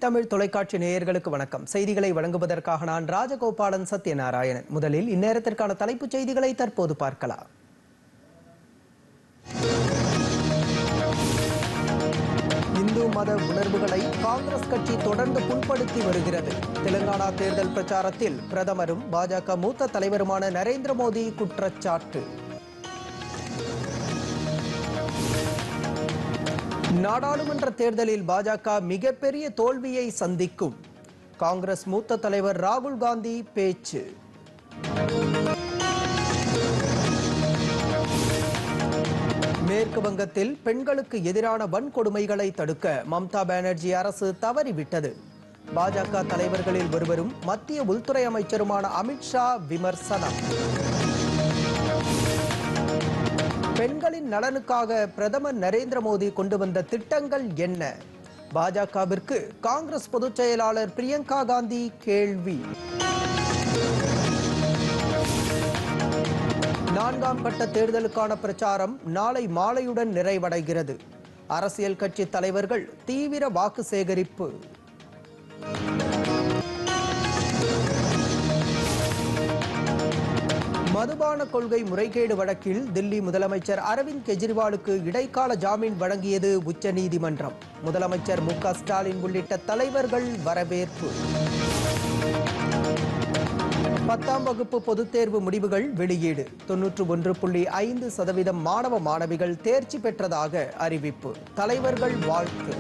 தமிழ் தொலைக்காட்சி நேயர்களுக்கு வணக்கம் செய்திகளை வழங்குவதற்காக நான் ராஜகோபாலன் சத்யநாராயணன் முதலில் இந்நேரத்திற்கான தலைப்புச் செய்திகளை தற்போது பார்க்கலாம் இந்து மத உணர்வுகளை காங்கிரஸ் கட்சி தொடர்ந்து புண்படுத்தி வருகிறது தெலுங்கானா தேர்தல் பிரச்சாரத்தில் பிரதமரும் பாஜக மூத்த தலைவருமான நரேந்திர மோடி குற்றச்சாட்டு நாடாளுமன்ற தேர்தலில் பாஜக மிகப்பெரிய தோல்வியை சந்திக்கும் காங்கிரஸ் மூத்த தலைவர் ராகுல் காந்தி பேச்சு மேற்கு வங்கத்தில் பெண்களுக்கு எதிரான வன்கொடுமைகளை தடுக்க மம்தா பானர்ஜி அரசு தவறிவிட்டது பாஜக தலைவர்களில் ஒருவரும் மத்திய உள்துறை அமைச்சருமான அமித்ஷா விமர்சனம் பெண்களின் நலனுக்காக பிரதமர் நரேந்திர மோடி கொண்டு வந்த திட்டங்கள் என்ன பாஜகவிற்கு காங்கிரஸ் பொதுச் செயலாளர் பிரியங்கா காந்தி கேள்வி நான்காம் கட்ட தேர்தலுக்கான பிரச்சாரம் நாளை மாலையுடன் நிறைவடைகிறது அரசியல் கட்சி தலைவர்கள் தீவிர வாக்கு சேகரிப்பு மதுபான கொள்கை முறைகேடு வழக்கில் தில்லி முதலமைச்சர் அரவிந்த் கெஜ்ரிவாலுக்கு இடைக்கால ஜாமீன் வழங்கியது உச்சநீதிமன்றம் முதலமைச்சர் மு க ஸ்டாலின் உள்ளிட்ட தலைவர்கள் வரவேற்பு பத்தாம் வகுப்பு பொதுத் தேர்வு முடிவுகள் வெளியீடு தொன்னூற்று ஒன்று புள்ளி ஐந்து சதவீதம் மாணவ மாணவிகள் தேர்ச்சி பெற்றதாக அறிவிப்பு தலைவர்கள் வாழ்த்து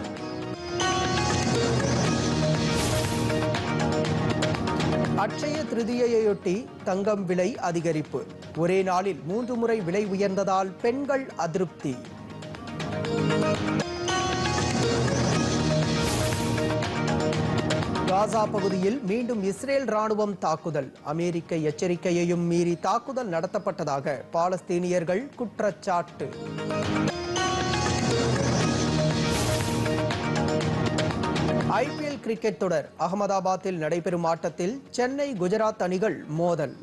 அட்சய திருதியையொட்டி தங்கம் விலை அதிகரிப்பு ஒரே நாளில் மூன்று முறை விலை உயர்ந்ததால் பெண்கள் அதிருப்தி காசா பகுதியில் மீண்டும் இஸ்ரேல் ராணுவம் தாக்குதல் அமெரிக்க எச்சரிக்கையையும் மீறி தாக்குதல் நடத்தப்பட்டதாக பாலஸ்தீனியர்கள் குற்றச்சாட்டு ஐபிஎல் கிரிக்கெட் தொடர் அகமதாபாத்தில் நடைபெறும் ஆட்டத்தில் சென்னை குஜராத் அணிகள் மோதல்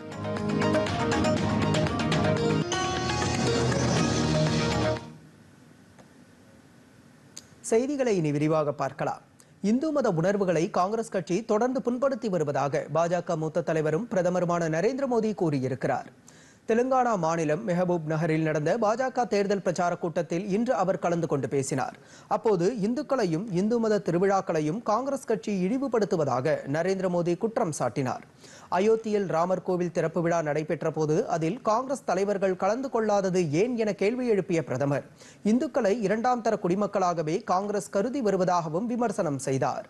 செய்திகளை இனி விரிவாக பார்க்கலாம் இந்து மத உணர்வுகளை காங்கிரஸ் கட்சி தொடர்ந்து புண்படுத்தி வருவதாக பாஜக மூத்த தலைவரும் பிரதமருமான நரேந்திர மோடி கூறியிருக்கிறார் தெலுங்கானா மாநிலம் மெஹபூப் நகரில் நடந்த பாஜக தேர்தல் பிரச்சார கூட்டத்தில் இன்று அவர் கலந்து கொண்டு பேசினார் அப்போது இந்துக்களையும் இந்து மத திருவிழாக்களையும் காங்கிரஸ் கட்சி இழிவுபடுத்துவதாக நரேந்திர மோடி குற்றம் சாட்டினார் அயோத்தியில் ராமர் கோவில் திறப்பு விழா நடைபெற்ற போது அதில் காங்கிரஸ் தலைவர்கள் கலந்து கொள்ளாதது ஏன் என கேள்வி எழுப்பிய பிரதமர் இந்துக்களை இரண்டாம் தர குடிமக்களாகவே காங்கிரஸ் கருதி வருவதாகவும் விமர்சனம் செய்தார்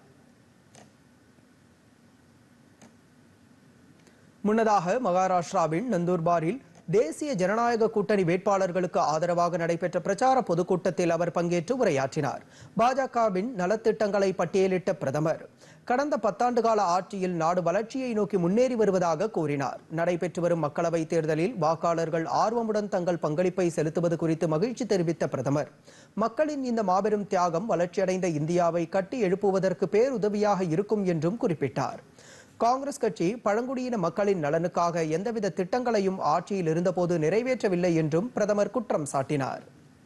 முன்னதாக மகாராஷ்டிராவின் நந்தூர்பாரில் தேசிய ஜனநாயக கூட்டணி வேட்பாளர்களுக்கு ஆதரவாக நடைபெற்ற பிரச்சார பொதுக்கூட்டத்தில் அவர் பங்கேற்று உரையாற்றினார் பாஜகவின் நலத்திட்டங்களை பட்டியலிட்ட பிரதமர் கடந்த பத்தாண்டு கால ஆட்சியில் நாடு வளர்ச்சியை நோக்கி முன்னேறி வருவதாக கூறினார் நடைபெற்று வரும் மக்களவைத் தேர்தலில் வாக்காளர்கள் ஆர்வமுடன் தங்கள் பங்களிப்பை செலுத்துவது குறித்து மகிழ்ச்சி தெரிவித்த பிரதமர் மக்களின் இந்த மாபெரும் தியாகம் வளர்ச்சியடைந்த இந்தியாவை கட்டி எழுப்புவதற்கு பேருதவியாக இருக்கும் என்றும் குறிப்பிட்டார் காங்கிரஸ் கட்சி பழங்குடியின மக்களின் நலனுக்காக எந்தவித திட்டங்களையும் ஆட்சியில் இருந்தபோது நிறைவேற்றவில்லை என்றும் பிரதமர் குற்றம் சாட்டினார்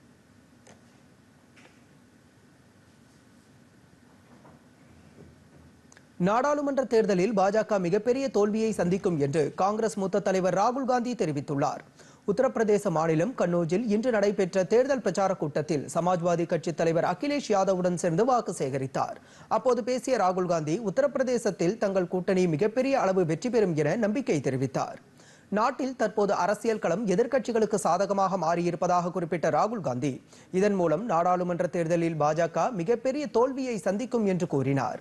நாடாளுமன்ற தேர்தலில் பாஜக மிகப்பெரிய தோல்வியை சந்திக்கும் என்று காங்கிரஸ் மூத்த தலைவர் ராகுல் காந்தி தெரிவித்துள்ளார் உத்தரப்பிரதேச மாநிலம் கன்னோஜில் இன்று நடைபெற்ற தேர்தல் பிரச்சார கூட்டத்தில் சமாஜ்வாதி கட்சி தலைவர் அகிலேஷ் யாதவுடன் சேர்ந்து வாக்கு சேகரித்தார் அப்போது பேசிய ராகுல் காந்தி உத்தரப்பிரதேசத்தில் தங்கள் கூட்டணி மிகப்பெரிய அளவு வெற்றி பெறும் என நம்பிக்கை தெரிவித்தார் நாட்டில் தற்போது அரசியல் களம் எதிர்க்கட்சிகளுக்கு சாதகமாக மாறியிருப்பதாக குறிப்பிட்ட ராகுல் காந்தி இதன் மூலம் நாடாளுமன்ற தேர்தலில் பாஜக மிகப்பெரிய தோல்வியை சந்திக்கும் என்று கூறினார்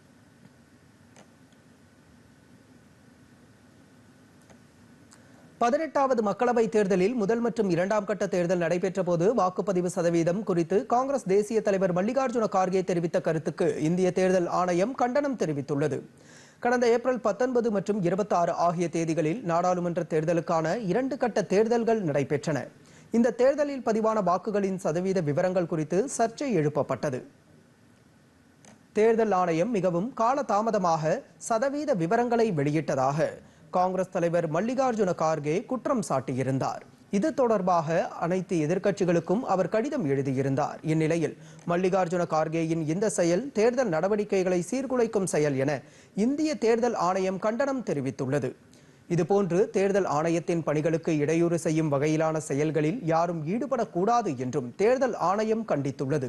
பதினெட்டாவது மக்களவைத் தேர்தலில் முதல் மற்றும் இரண்டாம் கட்ட தேர்தல் நடைபெற்ற போது வாக்குப்பதிவு சதவீதம் குறித்து காங்கிரஸ் தேசிய தலைவர் மல்லிகார்ஜுன கார்கே தெரிவித்த கருத்துக்கு இந்திய தேர்தல் ஆணையம் கண்டனம் தெரிவித்துள்ளது கடந்த ஏப்ரல் பத்தொன்பது மற்றும் இருபத்தி ஆறு ஆகிய தேதிகளில் நாடாளுமன்ற தேர்தலுக்கான இரண்டு கட்ட தேர்தல்கள் நடைபெற்றன இந்த தேர்தலில் பதிவான வாக்குகளின் சதவீத விவரங்கள் குறித்து சர்ச்சை எழுப்பப்பட்டது தேர்தல் ஆணையம் மிகவும் காலதாமதமாக சதவீத விவரங்களை வெளியிட்டதாக காங்கிரஸ் தலைவர் மல்லிகார்ஜுன கார்கே குற்றம் சாட்டியிருந்தார் இது தொடர்பாக அனைத்து எதிர்க்கட்சிகளுக்கும் அவர் கடிதம் எழுதியிருந்தார் இந்நிலையில் மல்லிகார்ஜுன கார்கேயின் இந்த செயல் தேர்தல் நடவடிக்கைகளை சீர்குலைக்கும் செயல் என இந்திய தேர்தல் ஆணையம் கண்டனம் தெரிவித்துள்ளது இதுபோன்று தேர்தல் ஆணையத்தின் பணிகளுக்கு இடையூறு செய்யும் வகையிலான செயல்களில் யாரும் ஈடுபடக்கூடாது என்றும் தேர்தல் ஆணையம் கண்டித்துள்ளது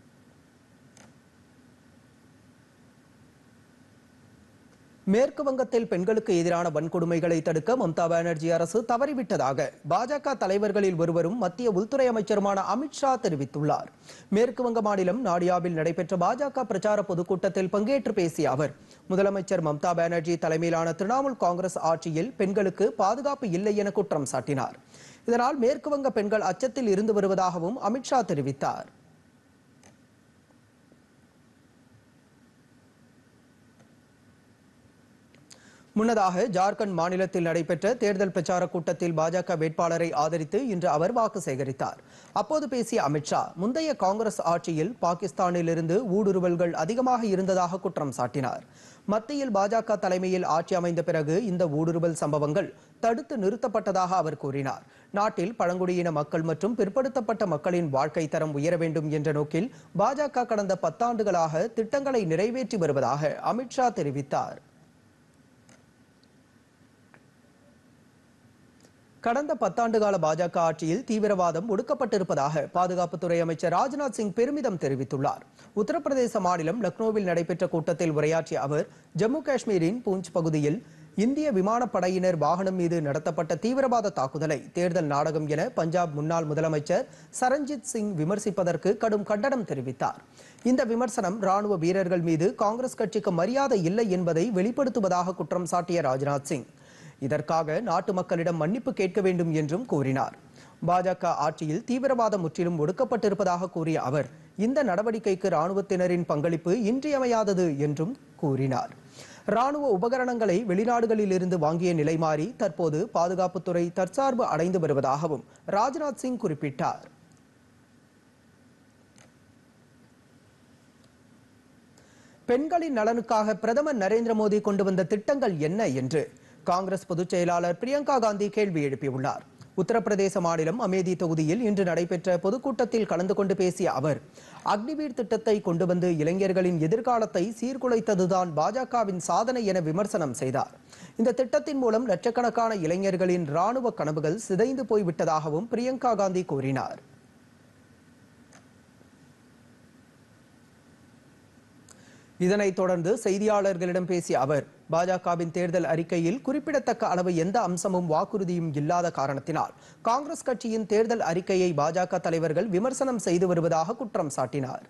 மேற்கு வங்கத்தில் பெண்களுக்கு எதிரான வன்கொடுமைகளை தடுக்க மம்தா பானர்ஜி அரசு தவறிவிட்டதாக பாஜக தலைவர்களில் ஒருவரும் மத்திய உள்துறை அமைச்சருமான அமித்ஷா தெரிவித்துள்ளார் மேற்கு வங்க மாநிலம் நாடியாவில் நடைபெற்ற பாஜக பிரச்சார பொதுக்கூட்டத்தில் பங்கேற்று பேசிய அவர் முதலமைச்சர் மம்தா பானர்ஜி தலைமையிலான திரிணாமுல் காங்கிரஸ் ஆட்சியில் பெண்களுக்கு பாதுகாப்பு இல்லை என குற்றம் சாட்டினார் இதனால் மேற்கு வங்க பெண்கள் அச்சத்தில் இருந்து வருவதாகவும் அமித்ஷா தெரிவித்தார் முன்னதாக ஜார்க்கண்ட் மாநிலத்தில் நடைபெற்ற தேர்தல் பிரச்சார கூட்டத்தில் பாஜக வேட்பாளரை ஆதரித்து இன்று அவர் வாக்கு சேகரித்தார் அப்போது பேசிய அமித்ஷா முந்தைய காங்கிரஸ் ஆட்சியில் பாகிஸ்தானிலிருந்து ஊடுருவல்கள் அதிகமாக இருந்ததாக குற்றம் சாட்டினார் மத்தியில் பாஜக தலைமையில் ஆட்சி அமைந்த பிறகு இந்த ஊடுருவல் சம்பவங்கள் தடுத்து நிறுத்தப்பட்டதாக அவர் கூறினார் நாட்டில் பழங்குடியின மக்கள் மற்றும் பிற்படுத்தப்பட்ட மக்களின் வாழ்க்கை தரம் உயர வேண்டும் என்ற நோக்கில் பாஜக கடந்த பத்தாண்டுகளாக திட்டங்களை நிறைவேற்றி வருவதாக அமித்ஷா தெரிவித்தார் கடந்த பத்தாண்டு கால பாஜக ஆட்சியில் தீவிரவாதம் ஒடுக்கப்பட்டிருப்பதாக பாதுகாப்புத்துறை அமைச்சர் ராஜ்நாத் சிங் பெருமிதம் தெரிவித்துள்ளார் உத்தரப்பிரதேச மாநிலம் லக்னோவில் நடைபெற்ற கூட்டத்தில் உரையாற்றிய அவர் ஜம்மு காஷ்மீரின் பூஞ்ச் பகுதியில் இந்திய விமானப்படையினர் வாகனம் மீது நடத்தப்பட்ட தீவிரவாத தாக்குதலை தேர்தல் நாடகம் என பஞ்சாப் முன்னாள் முதலமைச்சர் சரண்ஜித் சிங் விமர்சிப்பதற்கு கடும் கண்டனம் தெரிவித்தார் இந்த விமர்சனம் ராணுவ வீரர்கள் மீது காங்கிரஸ் கட்சிக்கு மரியாதை இல்லை என்பதை வெளிப்படுத்துவதாக குற்றம் சாட்டிய ராஜ்நாத் சிங் இதற்காக நாட்டு மக்களிடம் மன்னிப்பு கேட்க வேண்டும் என்றும் கூறினார் பாஜக ஆட்சியில் தீவிரவாதம் முற்றிலும் ஒடுக்கப்பட்டிருப்பதாக கூறிய அவர் இந்த நடவடிக்கைக்கு ராணுவத்தினரின் பங்களிப்பு இன்றியமையாதது என்றும் கூறினார் ராணுவ உபகரணங்களை வெளிநாடுகளில் இருந்து வாங்கிய நிலை மாறி தற்போது பாதுகாப்புத்துறை தற்சார்பு அடைந்து வருவதாகவும் ராஜ்நாத் சிங் குறிப்பிட்டார் பெண்களின் நலனுக்காக பிரதமர் நரேந்திர மோடி கொண்டு வந்த திட்டங்கள் என்ன என்று காங்கிரஸ் பொதுச் செயலாளர் பிரியங்கா காந்தி கேள்வி எழுப்பியுள்ளார் உத்தரப்பிரதேச மாநிலம் அமேதி தொகுதியில் இன்று நடைபெற்ற பொதுக்கூட்டத்தில் கலந்து கொண்டு பேசிய அவர் அக்னிவீர் திட்டத்தை கொண்டு வந்து இளைஞர்களின் எதிர்காலத்தை சீர்குலைத்ததுதான் பாஜகவின் சாதனை என விமர்சனம் செய்தார் இந்த திட்டத்தின் மூலம் லட்சக்கணக்கான இளைஞர்களின் ராணுவ கனவுகள் சிதைந்து போய்விட்டதாகவும் பிரியங்கா காந்தி கூறினார் இதனைத் தொடர்ந்து செய்தியாளர்களிடம் பேசிய அவர் பாஜகவின் தேர்தல் அறிக்கையில் குறிப்பிடத்தக்க அளவு எந்த அம்சமும் வாக்குறுதியும் இல்லாத காரணத்தினால் காங்கிரஸ் கட்சியின் தேர்தல் அறிக்கையை பாஜக தலைவர்கள் விமர்சனம் செய்து வருவதாக குற்றம் சாட்டினார்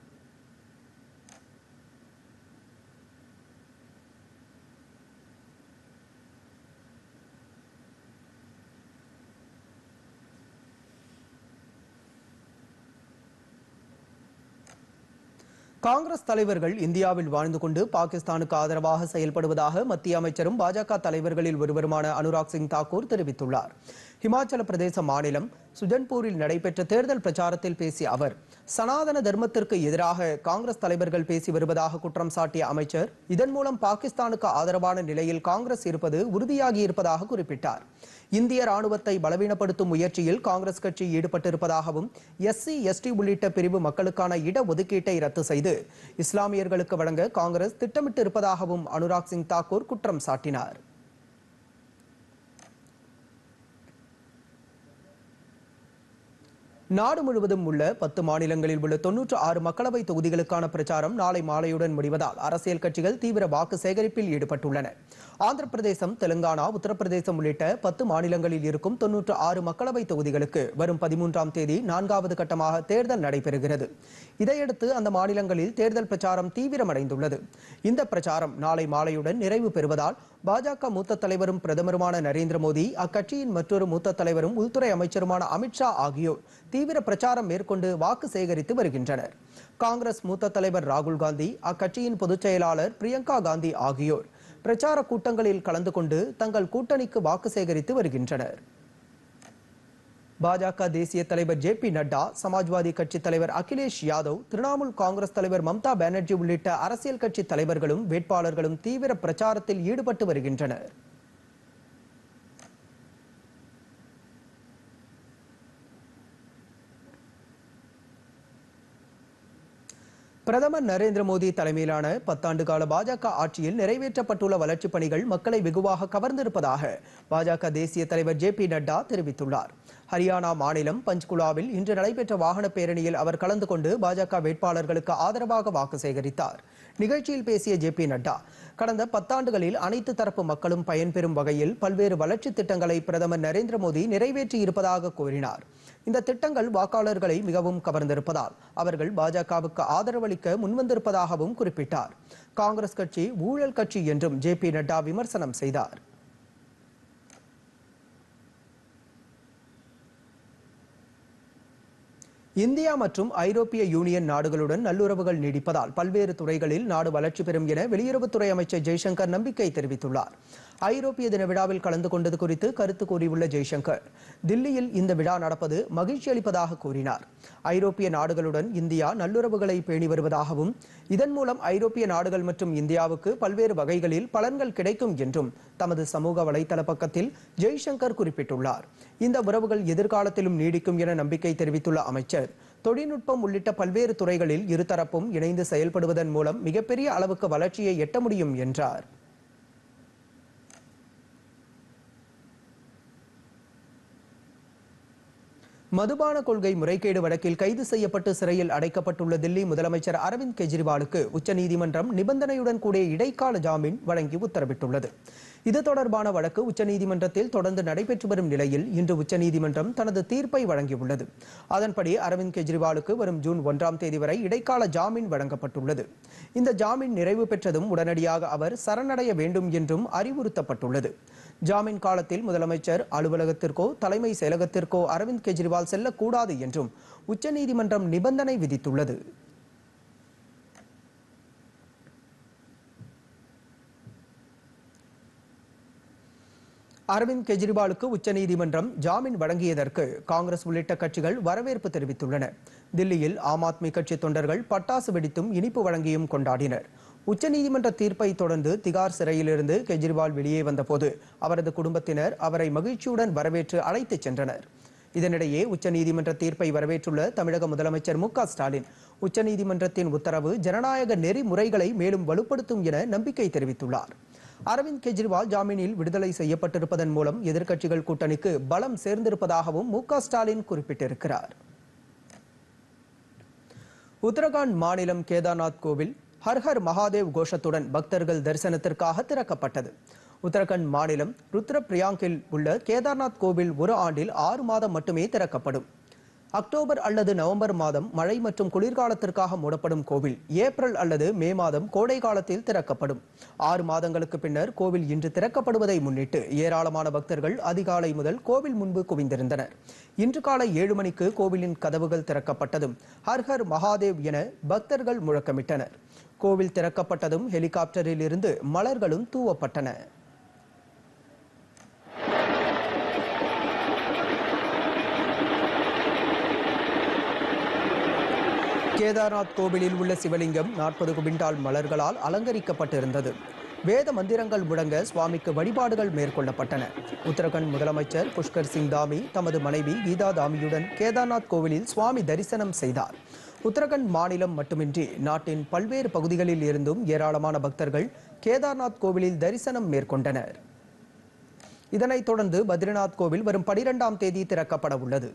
காங்கிரஸ் தலைவர்கள் இந்தியாவில் வாழ்ந்து கொண்டு பாகிஸ்தானுக்கு ஆதரவாக செயல்படுவதாக மத்திய அமைச்சரும் பாஜக தலைவர்களில் ஒருவருமான அனுராக் சிங் தாக்கூர் தெரிவித்துள்ளார் ஹிமாச்சல பிரதேச மாநிலம் சுஜன்பூரில் நடைபெற்ற தேர்தல் பிரச்சாரத்தில் பேசிய அவர் சனாதன தர்மத்திற்கு எதிராக காங்கிரஸ் தலைவர்கள் பேசி வருவதாக குற்றம் சாட்டிய அமைச்சர் இதன் மூலம் பாகிஸ்தானுக்கு ஆதரவான நிலையில் காங்கிரஸ் இருப்பது உறுதியாகி இருப்பதாக குறிப்பிட்டார் இந்திய ராணுவத்தை பலவீனப்படுத்தும் முயற்சியில் காங்கிரஸ் கட்சி ஈடுபட்டிருப்பதாகவும் எஸ்சி எஸ்டி உள்ளிட்ட பிரிவு மக்களுக்கான இட ஒதுக்கீட்டை ரத்து செய்து இஸ்லாமியர்களுக்கு வழங்க காங்கிரஸ் திட்டமிட்டு இருப்பதாகவும் அனுராக் சிங் தாக்கூர் குற்றம் சாட்டினார் நாடு முழுவதும் உள்ள பத்து மாநிலங்களில் உள்ள தொன்னூற்று ஆறு மக்களவை தொகுதிகளுக்கான பிரச்சாரம் நாளை மாலையுடன் முடிவதால் அரசியல் கட்சிகள் தீவிர வாக்கு சேகரிப்பில் ஈடுபட்டுள்ளன ஆந்திர பிரதேசம் தெலுங்கானா உத்தரப்பிரதேசம் உள்ளிட்ட பத்து மாநிலங்களில் இருக்கும் தொன்னூற்று ஆறு மக்களவை தொகுதிகளுக்கு வரும் பதிமூன்றாம் தேதி நான்காவது கட்டமாக தேர்தல் நடைபெறுகிறது இதையடுத்து அந்த மாநிலங்களில் தேர்தல் பிரச்சாரம் தீவிரமடைந்துள்ளது இந்த பிரச்சாரம் நாளை மாலையுடன் நிறைவு பெறுவதால் பாஜக மூத்த தலைவரும் பிரதமருமான நரேந்திர மோடி அக்கட்சியின் மற்றொரு மூத்த தலைவரும் உள்துறை அமைச்சருமான அமித்ஷா ஆகியோர் தீவிர பிரச்சாரம் மேற்கொண்டு வாக்கு சேகரித்து வருகின்றனர் காங்கிரஸ் மூத்த தலைவர் ராகுல் காந்தி அக்கட்சியின் பொதுச் செயலாளர் பிரியங்கா காந்தி ஆகியோர் பிரச்சார கூட்டங்களில் கலந்து கொண்டு தங்கள் கூட்டணிக்கு வாக்கு சேகரித்து வருகின்றனர் பாஜக தேசிய தலைவர் ஜே பி நட்டா சமாஜ்வாதி கட்சி தலைவர் அகிலேஷ் யாதவ் திரிணாமுல் காங்கிரஸ் தலைவர் மம்தா பானர்ஜி உள்ளிட்ட அரசியல் கட்சி தலைவர்களும் வேட்பாளர்களும் தீவிர பிரச்சாரத்தில் ஈடுபட்டு வருகின்றனர் பிரதமர் நரேந்திர மோடி தலைமையிலான பத்தாண்டு கால பாஜக ஆட்சியில் நிறைவேற்றப்பட்டுள்ள வளர்ச்சிப் பணிகள் மக்களை வெகுவாக கவர்ந்திருப்பதாக பாஜக தேசிய தலைவர் ஜே பி நட்டா தெரிவித்துள்ளார் ஹரியானா மாநிலம் பஞ்ச்குலாவில் இன்று நடைபெற்ற வாகன பேரணியில் அவர் கலந்து கொண்டு பாஜக வேட்பாளர்களுக்கு ஆதரவாக வாக்கு சேகரித்தார் நிகழ்ச்சியில் பேசிய ஜே பி நட்டா கடந்த பத்தாண்டுகளில் அனைத்து தரப்பு மக்களும் பயன்பெறும் வகையில் பல்வேறு வளர்ச்சித் திட்டங்களை பிரதமர் நரேந்திர மோடி நிறைவேற்றி இருப்பதாக கூறினார் இந்த திட்டங்கள் வாக்காளர்களை மிகவும் கவர்ந்திருப்பதால் அவர்கள் பாஜகவுக்கு ஆதரவளிக்க முன்வந்திருப்பதாகவும் குறிப்பிட்டார் காங்கிரஸ் கட்சி ஊழல் கட்சி என்றும் ஜே பி நட்டா விமர்சனம் செய்தார் இந்தியா மற்றும் ஐரோப்பிய யூனியன் நாடுகளுடன் நல்லுறவுகள் நீடிப்பதால் பல்வேறு துறைகளில் நாடு வளர்ச்சி பெறும் என வெளியுறவுத்துறை அமைச்சர் ஜெய்சங்கர் நம்பிக்கை தெரிவித்துள்ளார் ஐரோப்பிய தின விழாவில் கலந்து கொண்டது குறித்து கருத்து கூறியுள்ள ஜெய்சங்கர் தில்லியில் இந்த விழா நடப்பது மகிழ்ச்சி அளிப்பதாக கூறினார் ஐரோப்பிய நாடுகளுடன் இந்தியா நல்லுறவுகளை பேணி வருவதாகவும் இதன் மூலம் ஐரோப்பிய நாடுகள் மற்றும் இந்தியாவுக்கு பல்வேறு வகைகளில் பலன்கள் கிடைக்கும் என்றும் தமது சமூக வலைதள பக்கத்தில் ஜெய்சங்கர் குறிப்பிட்டுள்ளார் இந்த உறவுகள் எதிர்காலத்திலும் நீடிக்கும் என நம்பிக்கை தெரிவித்துள்ள அமைச்சர் தொழில்நுட்பம் உள்ளிட்ட பல்வேறு துறைகளில் இருதரப்பும் இணைந்து செயல்படுவதன் மூலம் மிகப்பெரிய அளவுக்கு வளர்ச்சியை எட்ட முடியும் என்றார் மதுபான கொள்கை முறைகேடு வழக்கில் கைது செய்யப்பட்டு சிறையில் அடைக்கப்பட்டுள்ள தில்லி முதலமைச்சர் அரவிந்த் கெஜ்ரிவாலுக்கு உச்சநீதிமன்றம் நிபந்தனையுடன் கூடிய இடைக்கால ஜாமீன் வழங்கி உத்தரவிட்டுள்ளது இது தொடர்பான வழக்கு உச்சநீதிமன்றத்தில் தொடர்ந்து நடைபெற்று வரும் நிலையில் இன்று உச்சநீதிமன்றம் தனது தீர்ப்பை வழங்கியுள்ளது அதன்படி அரவிந்த் கெஜ்ரிவாலுக்கு வரும் ஜூன் ஒன்றாம் தேதி வரை இடைக்கால ஜாமீன் வழங்கப்பட்டுள்ளது இந்த ஜாமீன் நிறைவு பெற்றதும் உடனடியாக அவர் சரணடைய வேண்டும் என்றும் அறிவுறுத்தப்பட்டுள்ளது ஜாமீன் காலத்தில் முதலமைச்சர் அலுவலகத்திற்கோ தலைமை செயலகத்திற்கோ அரவிந்த் கெஜ்ரிவால் செல்லக்கூடாது என்றும் உச்சநீதிமன்றம் நிபந்தனை விதித்துள்ளது அரவிந்த் கெஜ்ரிவாலுக்கு உச்சநீதிமன்றம் ஜாமீன் வழங்கியதற்கு காங்கிரஸ் உள்ளிட்ட கட்சிகள் வரவேற்பு தெரிவித்துள்ளன தில்லியில் ஆம் ஆத்மி கட்சி தொண்டர்கள் பட்டாசு வெடித்தும் இனிப்பு வழங்கியும் கொண்டாடினர் உச்சநீதிமன்ற தீர்ப்பை தொடர்ந்து திகார் சிறையிலிருந்து கெஜ்ரிவால் வெளியே வந்தபோது அவரது குடும்பத்தினர் அவரை மகிழ்ச்சியுடன் வரவேற்று அழைத்துச் சென்றனர் இதனிடையே உச்சநீதிமன்ற தீர்ப்பை வரவேற்றுள்ள தமிழக முதலமைச்சர் மு க ஸ்டாலின் உச்சநீதிமன்றத்தின் உத்தரவு ஜனநாயக நெறிமுறைகளை மேலும் வலுப்படுத்தும் என நம்பிக்கை தெரிவித்துள்ளார் அரவிந்த் கெஜ்ரிவால் ஜாமீனில் விடுதலை செய்யப்பட்டிருப்பதன் மூலம் எதிர்க்கட்சிகள் கூட்டணிக்கு பலம் சேர்ந்திருப்பதாகவும் மு க ஸ்டாலின் குறிப்பிட்டிருக்கிறார் உத்தரகாண்ட் மாநிலம் கேதார்நாத் கோவில் ஹர்ஹர் மகாதேவ் கோஷத்துடன் பக்தர்கள் தரிசனத்திற்காக திறக்கப்பட்டது உத்தரகண்ட் மாநிலம் ருத்ரபிரியாங்கில் உள்ள கேதார்நாத் கோவில் ஒரு ஆண்டில் ஆறு மாதம் மட்டுமே திறக்கப்படும் அக்டோபர் அல்லது நவம்பர் மாதம் மழை மற்றும் குளிர்காலத்திற்காக மூடப்படும் கோவில் ஏப்ரல் அல்லது மே மாதம் கோடை காலத்தில் திறக்கப்படும் ஆறு மாதங்களுக்கு பின்னர் கோவில் இன்று திறக்கப்படுவதை முன்னிட்டு ஏராளமான பக்தர்கள் அதிகாலை முதல் கோவில் முன்பு குவிந்திருந்தனர் இன்று காலை ஏழு மணிக்கு கோவிலின் கதவுகள் திறக்கப்பட்டதும் ஹர்ஹர் மகாதேவ் என பக்தர்கள் முழக்கமிட்டனர் கோவில் திறக்கப்பட்டதும் ஹெலிகாப்டரில் இருந்து மலர்களும் தூவப்பட்டன கேதார்நாத் கோவிலில் உள்ள சிவலிங்கம் நாற்பது குபிண்டால் மலர்களால் அலங்கரிக்கப்பட்டிருந்தது வேத மந்திரங்கள் முழங்க சுவாமிக்கு வழிபாடுகள் மேற்கொள்ளப்பட்டன உத்தரகண்ட் முதலமைச்சர் புஷ்கர் சிங் தாமி தமது மனைவி கீதா தாமியுடன் கேதார்நாத் கோவிலில் சுவாமி தரிசனம் செய்தார் உத்தரகண்ட் மாநிலம் மட்டுமின்றி நாட்டின் பல்வேறு பகுதிகளில் இருந்தும் ஏராளமான பக்தர்கள் கேதார்நாத் கோவிலில் தரிசனம் மேற்கொண்டனர் இதனைத் தொடர்ந்து பத்ரிநாத் கோவில் வரும் பனிரெண்டாம் தேதி திறக்கப்பட உள்ளது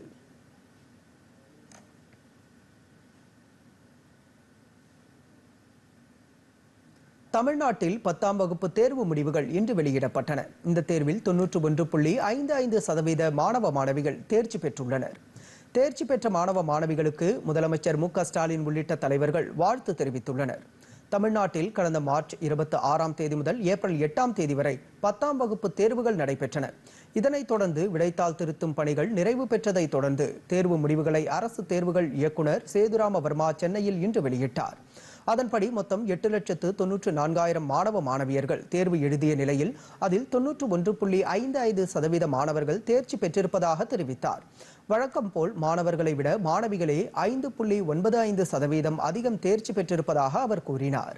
தமிழ்நாட்டில் பத்தாம் வகுப்பு தேர்வு முடிவுகள் இன்று வெளியிடப்பட்டன இந்த தேர்வில் தொன்னூற்று ஒன்று புள்ளி ஐந்து ஐந்து சதவீத மாணவ மாணவிகள் தேர்ச்சி பெற்றுள்ளனர் தேர்ச்சி பெற்ற மாணவ மாணவிகளுக்கு முதலமைச்சர் மு க ஸ்டாலின் உள்ளிட்ட தலைவர்கள் வாழ்த்து தெரிவித்துள்ளனர் தமிழ்நாட்டில் கடந்த மார்ச் இருபத்தி ஆறாம் தேதி முதல் ஏப்ரல் எட்டாம் தேதி வரை பத்தாம் வகுப்பு தேர்வுகள் நடைபெற்றன இதனைத் தொடர்ந்து விடைத்தாள் திருத்தும் பணிகள் நிறைவு பெற்றதை தொடர்ந்து தேர்வு முடிவுகளை அரசு தேர்வுகள் இயக்குனர் சேதுராம வர்மா சென்னையில் இன்று வெளியிட்டார் அதன்படி மொத்தம் எட்டு லட்சத்து தொன்னூற்று நான்காயிரம் மாணவ மாணவியர்கள் தேர்வு எழுதிய நிலையில் அதில் தொன்னூற்று ஒன்று புள்ளி ஐந்து ஐந்து சதவீத மாணவர்கள் தேர்ச்சி பெற்றிருப்பதாக தெரிவித்தார் வழக்கம் போல் மாணவர்களை விட மாணவிகளே ஐந்து புள்ளி ஒன்பது ஐந்து சதவீதம் அதிகம் தேர்ச்சி பெற்றிருப்பதாக அவர் கூறினார்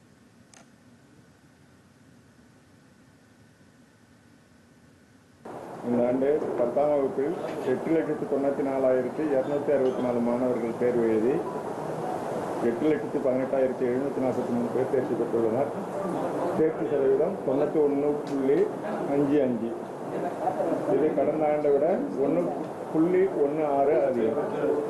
இந்த ஆண்டு பத்தாம் வகுப்பில் எட்டு லட்சத்து தொண்ணூற்றி நாலாயிரத்தி இரநூத்தி அறுபத்தி நாலு மாணவர்கள் தேர்வு எழுதி எட்டு லட்சத்தி பதினெட்டாயிரத்தி எழுநூற்றி நாற்பத்தி மூணு பேர் தேர்ச்சி பெற்றுள்ளனர் தேர்ச்சி சதவீதம் தொண்ணூற்றி ஒன்று புள்ளி அஞ்சு அஞ்சு இது கடந்த ஆண்டை விட ஒன்று புள்ளி ஒன்று ஆறு அதிகம்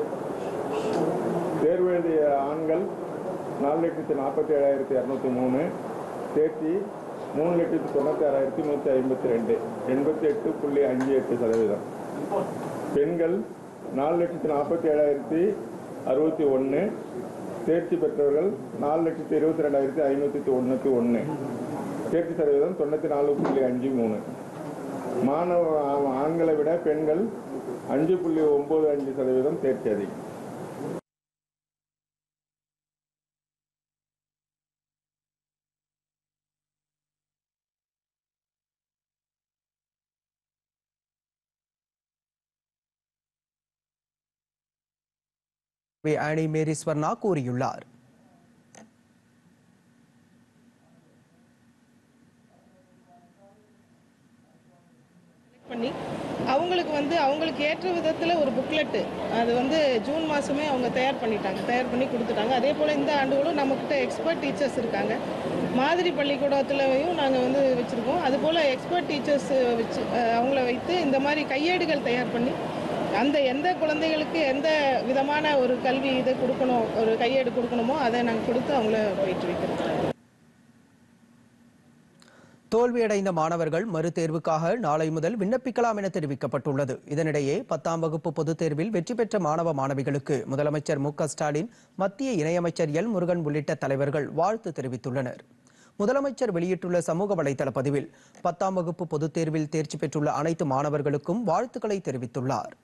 தேர்வு எழுதிய ஆண்கள் நாலு லட்சத்தி நாற்பத்தி ஏழாயிரத்தி இரநூத்தி மூணு தேர்ச்சி மூணு லட்சத்தி தொண்ணூற்றி ஆறாயிரத்தி நூற்றி ஐம்பத்தி ரெண்டு எண்பத்தி எட்டு புள்ளி அஞ்சு எட்டு சதவீதம் பெண்கள் நாலு லட்சத்தி நாற்பத்தி ஏழாயிரத்தி அறுபத்தி ஒன்று தேர்ச்சி பெற்றவர்கள் நாலு லட்சத்தி இருபத்தி ரெண்டாயிரத்தி ஐநூற்றி தொண்ணூற்றி ஒன்று தேர்ச்சி சதவீதம் தொண்ணூற்றி நாலு புள்ளி அஞ்சு மூணு மாணவ ஆ- ஆண்களை விட பெண்கள் அஞ்சு புள்ளி ஒம்பது அஞ்சு சதவீதம் தேர்ச்சி அதிகம் ஆனி மேரி ஸ்வர்ணா கூறியுள்ளார் பண்ணி அவங்களுக்கு வந்து அவங்களுக்கு ஏற்ற விதத்தில் ஒரு புக்லெட்டு அது வந்து ஜூன் மாதமே அவங்க தயார் பண்ணிட்டாங்க தயார் பண்ணி கொடுத்துட்டாங்க அதே போல் இந்த ஆண்டுகளும் நம்மக்கிட்ட எக்ஸ்பர்ட் டீச்சர்ஸ் இருக்காங்க மாதிரி பள்ளிக்கூடத்துலையும் நாங்கள் வந்து வச்சுருக்கோம் அதுபோல் எக்ஸ்பர்ட் டீச்சர்ஸ் வச்சு அஹ், அவங்கள வைத்து இந்த மாதிரி கையேடுகள் தயார் பண்ணி அந்த எந்த குழந்தைகளுக்கு எந்த விதமான ஒரு கல்வி இது கொடுக்கணும் ஒரு கையேடு கொடுக்கணுமோ அதை நாங்கள் கொடுத்து அவங்கள பயிற்றுவிக்கிறோம் தோல்வியடைந்த மாணவர்கள் மறுதேர்வுக்காக நாளை முதல் விண்ணப்பிக்கலாம் என தெரிவிக்கப்பட்டுள்ளது இதனிடையே பத்தாம் வகுப்பு பொதுத் தேர்வில் வெற்றி பெற்ற மாணவ மாணவிகளுக்கு முதலமைச்சர் மு க ஸ்டாலின் மத்திய இணையமைச்சர் எல் முருகன் உள்ளிட்ட தலைவர்கள் வாழ்த்து தெரிவித்துள்ளனர் முதலமைச்சர் வெளியிட்டுள்ள சமூக வலைதள பதிவில் பத்தாம் வகுப்பு பொதுத் தேர்வில் தேர்ச்சி பெற்றுள்ள அனைத்து மாணவர்களுக்கும் வாழ்த்துக்களை தெரிவித்துள்ளார்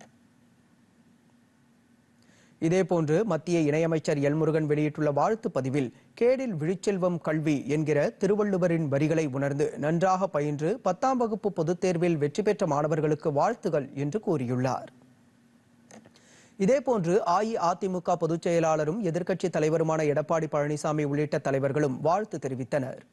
இதேபோன்று மத்திய இணையமைச்சர் எல் முருகன் வெளியிட்டுள்ள வாழ்த்து பதிவில் கேடில் விழிச்செல்வம் கல்வி என்கிற திருவள்ளுவரின் வரிகளை உணர்ந்து நன்றாக பயின்று பத்தாம் வகுப்பு பொதுத் தேர்வில் வெற்றி பெற்ற மாணவர்களுக்கு வாழ்த்துகள் என்று கூறியுள்ளார் இதேபோன்று அஇஅதிமுக பொதுச் செயலாளரும் எதிர்க்கட்சித் தலைவருமான எடப்பாடி பழனிசாமி உள்ளிட்ட தலைவர்களும் வாழ்த்து தெரிவித்தனர்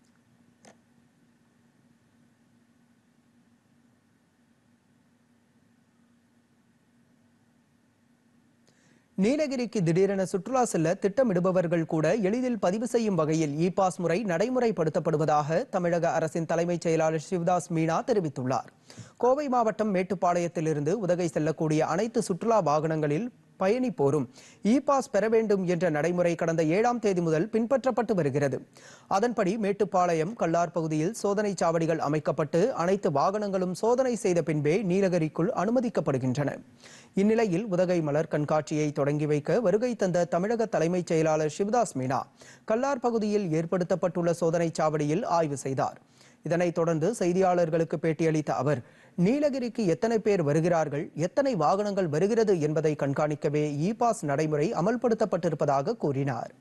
நீலகிரிக்கு திடீரென சுற்றுலா செல்ல திட்டமிடுபவர்கள் கூட எளிதில் பதிவு செய்யும் வகையில் இ பாஸ் முறை நடைமுறைப்படுத்தப்படுவதாக தமிழக அரசின் தலைமைச் செயலாளர் சிவதாஸ் மீனா தெரிவித்துள்ளார் கோவை மாவட்டம் மேட்டுப்பாளையத்திலிருந்து உதகை செல்லக்கூடிய அனைத்து சுற்றுலா வாகனங்களில் பயணிப்போரும் இ பாஸ் பெற வேண்டும் என்ற நடைமுறை கடந்த ஏழாம் தேதி முதல் பின்பற்றப்பட்டு வருகிறது அதன்படி மேட்டுப்பாளையம் கல்லார் பகுதியில் சோதனை சாவடிகள் அமைக்கப்பட்டு அனைத்து வாகனங்களும் சோதனை செய்த பின்பே நீலகிரிக்குள் அனுமதிக்கப்படுகின்றன இந்நிலையில் உதகை மலர் கண்காட்சியை தொடங்கி வைக்க வருகை தந்த தமிழக தலைமைச் செயலாளர் சிவதாஸ் மீனா கல்லார் பகுதியில் ஏற்படுத்தப்பட்டுள்ள சோதனை சாவடியில் ஆய்வு செய்தார் இதனைத் தொடர்ந்து செய்தியாளர்களுக்கு பேட்டியளித்த அவர் நீலகிரிக்கு எத்தனை பேர் வருகிறார்கள் எத்தனை வாகனங்கள் வருகிறது என்பதை கண்காணிக்கவே இ பாஸ் நடைமுறை அமல்படுத்தப்பட்டிருப்பதாக கூறினார்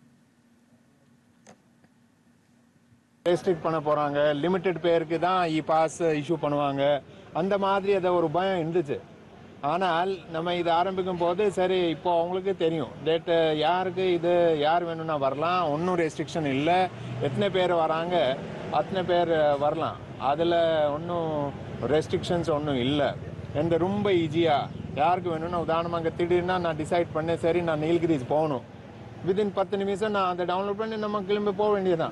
ரெஸ்ட்ரிக்ட் பண்ண போறாங்க லிமிட்டெட் பேருக்கு தான் இ பாஸ் இஷ்யூ பண்ணுவாங்க அந்த மாதிரி அதை ஒரு பயம் இருந்துச்சு ஆனால் நம்ம இது ஆரம்பிக்கும் போது சரி இப்போ அவங்களுக்கு தெரியும் டேட்டு யாருக்கு இது யார் வேணும்னா வரலாம் ஒன்றும் ரெஸ்ட்ரிக்ஷன் இல்லை எத்தனை பேர் வராங்க அத்தனை பேர் வரலாம் அதில் ஒன்றும் ரெஸ்ட்ரிக்ஷன்ஸ் ஒன்றும் இல்லை எந்த ரொம்ப ஈஸியாக யாருக்கு வேணும்னா உதாரணமாக அங்கே திடீர்னா நான் டிசைட் பண்ணேன் சரி நான் நீல்கிரிஸ் போகணும் வித்தின் பத்து நிமிஷம் நான் அதை டவுன்லோட் பண்ணி நம்ம கிளம்பி போக வேண்டியதுதான்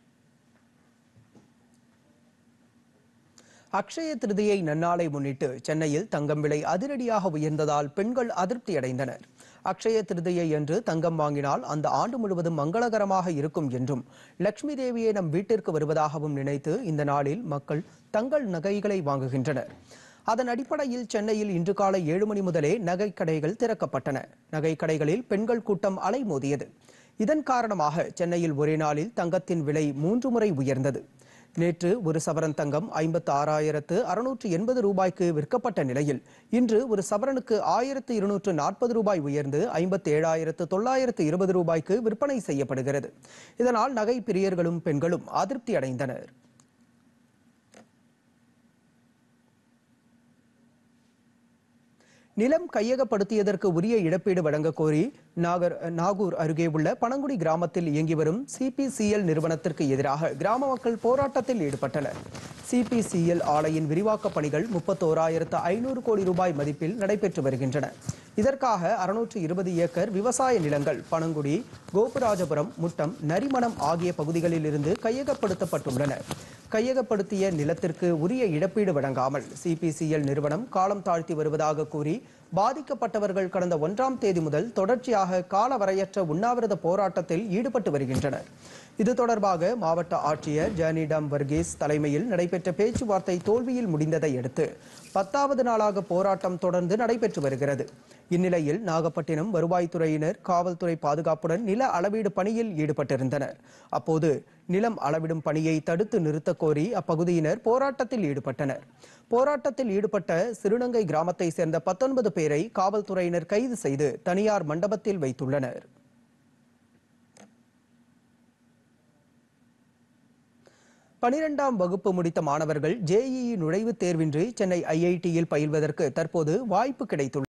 அக்ஷய திருதியை நன்னாளை முன்னிட்டு சென்னையில் தங்கம் விலை அதிரடியாக உயர்ந்ததால் பெண்கள் அதிருப்தி அடைந்தனர் அக்ஷய திருதியை என்று தங்கம் வாங்கினால் அந்த ஆண்டு முழுவதும் மங்களகரமாக இருக்கும் என்றும் லட்சுமி தேவியே நம் வீட்டிற்கு வருவதாகவும் நினைத்து இந்த நாளில் மக்கள் தங்கள் நகைகளை வாங்குகின்றனர் அதன் அடிப்படையில் சென்னையில் இன்று காலை ஏழு மணி முதலே நகைக் கடைகள் திறக்கப்பட்டன நகைக் கடைகளில் பெண்கள் கூட்டம் அலைமோதியது இதன் காரணமாக சென்னையில் ஒரே நாளில் தங்கத்தின் விலை மூன்று முறை உயர்ந்தது நேற்று ஒரு சவரன் தங்கம் ஐம்பத்து ஆறாயிரத்து அறுநூற்று எண்பது ரூபாய்க்கு விற்கப்பட்ட நிலையில் இன்று ஒரு சவரனுக்கு ஆயிரத்து இருநூற்று நாற்பது ரூபாய் உயர்ந்து ஐம்பத்தி ஏழாயிரத்து தொள்ளாயிரத்து இருபது ரூபாய்க்கு விற்பனை செய்யப்படுகிறது இதனால் நகை பிரியர்களும் பெண்களும் அதிருப்தி அடைந்தனர் நிலம் கையகப்படுத்தியதற்கு உரிய இழப்பீடு வழங்கக் கோரி நாகர் நாகூர் அருகே உள்ள பனங்குடி கிராமத்தில் இயங்கி வரும் சிபிசிஎல் நிறுவனத்திற்கு எதிராக கிராம மக்கள் போராட்டத்தில் ஈடுபட்டனர் சிபிசிஎல் ஆலையின் விரிவாக்கப் பணிகள் முப்பத்தோராயிரத்து ஐநூறு கோடி ரூபாய் மதிப்பில் நடைபெற்று வருகின்றன இதற்காக அறுநூற்று இருபது ஏக்கர் விவசாய நிலங்கள் பனங்குடி கோபுராஜபுரம் முட்டம் நரிமணம் ஆகிய பகுதிகளில் இருந்து கையகப்படுத்தப்பட்டுள்ளன கையகப்படுத்திய நிலத்திற்கு உரிய இழப்பீடு வழங்காமல் சிபிசிஎல் நிறுவனம் காலம் தாழ்த்தி வருவதாக கூறி பாதிக்கப்பட்டவர்கள் கடந்த ஒன்றாம் தேதி முதல் தொடர்ச்சியாக காலவரையற்ற உண்ணாவிரத போராட்டத்தில் ஈடுபட்டு வருகின்றனர் இது தொடர்பாக மாவட்ட ஆட்சியர் ஜானிடாம் வர்கீஸ் தலைமையில் நடைபெற்ற பேச்சுவார்த்தை தோல்வியில் முடிந்ததை அடுத்து பத்தாவது நாளாக போராட்டம் தொடர்ந்து நடைபெற்று வருகிறது இந்நிலையில் நாகப்பட்டினம் வருவாய்த்துறையினர் காவல்துறை பாதுகாப்புடன் நில அளவீடு பணியில் ஈடுபட்டிருந்தனர் அப்போது நிலம் அளவிடும் பணியை தடுத்து நிறுத்தக் கோரி அப்பகுதியினர் போராட்டத்தில் ஈடுபட்டனர் போராட்டத்தில் ஈடுபட்ட சிறுநங்கை கிராமத்தை சேர்ந்த பத்தொன்பது பேரை காவல்துறையினர் கைது செய்து தனியார் மண்டபத்தில் வைத்துள்ளனர் பனிரெண்டாம் வகுப்பு முடித்த மாணவர்கள் ஜேஇஇ நுழைவுத் தேர்வின்றி சென்னை ஐஐடியில் பயில்வதற்கு தற்போது வாய்ப்பு கிடைத்துள்ளது